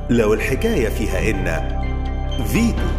لو الحكاية فيها إن فيتو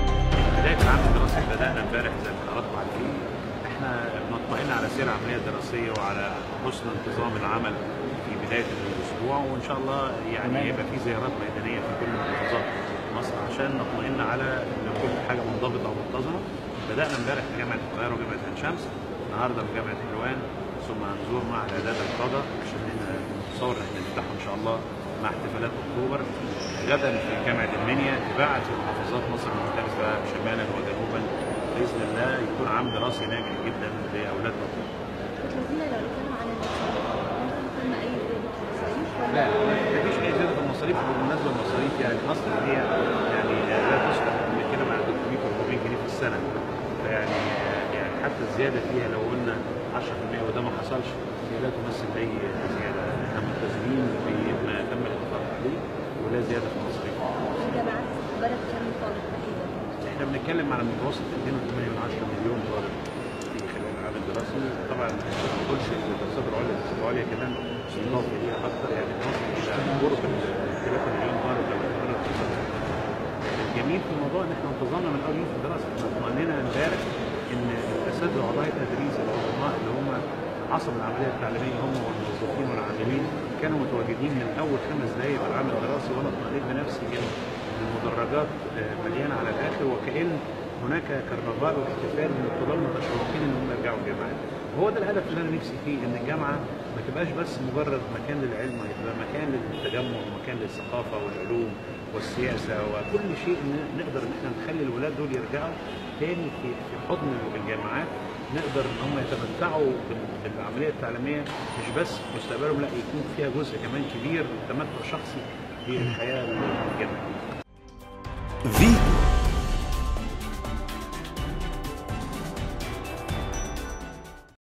بداية العام الدراسي بدأنا امبارح زي ما حضراتكم عارفين احنا بنطمئن على سير العملية الدراسية وعلى حسن انتظام العمل في بداية الأسبوع وإن شاء الله يعني يبقى في زيارات ميدانية في كل محافظات مصر عشان نطمئن على إن كل حاجة منضبطة ومنتظمة بدأنا امبارح في جامعة القاهرة وجامعة عين شمس النهارده في جامعة حلوان ثم هنزور معهد إعداد القادة عشان احنا نتصور ان احنا نفتحه إن شاء الله مع احتفالات أكتوبر غدا في جامعة المنيا تباعد في محافظات مصر المختلفة شمالا وجنوبا بإذن الله يكون عام دراسي ناجح جدا لأولادنا بتوزيع لو كانوا على المصاريف ممكن يكون أي زيادة في المصاريف ولا لا ما فيش اي زياده في المصاريف بالمناسبه المصاريف يعني مصر هي يعني لا تشبه بنتكلم عن 300 400 جنيه في السنه فيعني يعني حتى الزياده فيها لو قلنا 10% وده ما حصلش هي لا تمثل اي زياده احنا ملتزمين بما تم الاتفاق عليه ولا زياده في المصاريف في جامعات بلد كام طالب تقريبا؟ احنا بنتكلم على متوسط 2.8 مليون طالب في خلال العام الدراسي طبعا ما نقولش الدراسات العليا الدراسات العليا كمان اضافه ليها اكثر يعني نوصل الى قرب ال 3 مليون طالب لو استمرت في الفترة. الجميل في الموضوع ان احنا انتظمنا من اول يوم في الدراسه احنا اطمئننا امبارح ان الاساتذه واعضاء التدريس العظماء اللي هم عصب العمليه التعليميه هم والموظفين والعاملين كانوا متواجدين من اول خمس دقائق في العام الدراسي وانا اطمئنت بنفسي ان المدرجات آه، مليانه على الاخر وكان هناك كرنفال واحتفال من الطلاب متشوقين ان هم يرجعوا الجامعات وهو ده الهدف اللي انا نفسي فيه ان الجامعه ما تبقاش بس مجرد مكان للعلم هتبقى مكان للتجمع ومكان للثقافه والعلوم والسياسه وكل شيء ن- نقدر ان احنا نخلي الولاد دول يرجعوا تاني في في حضن الجامعات نقدر ان هم يتمتعوا بال- بالعمليه التعليميه مش بس مستقبلهم لا يكون فيها جزء كمان كبير تمتع شخصي بالحياه الجامعيه فيتو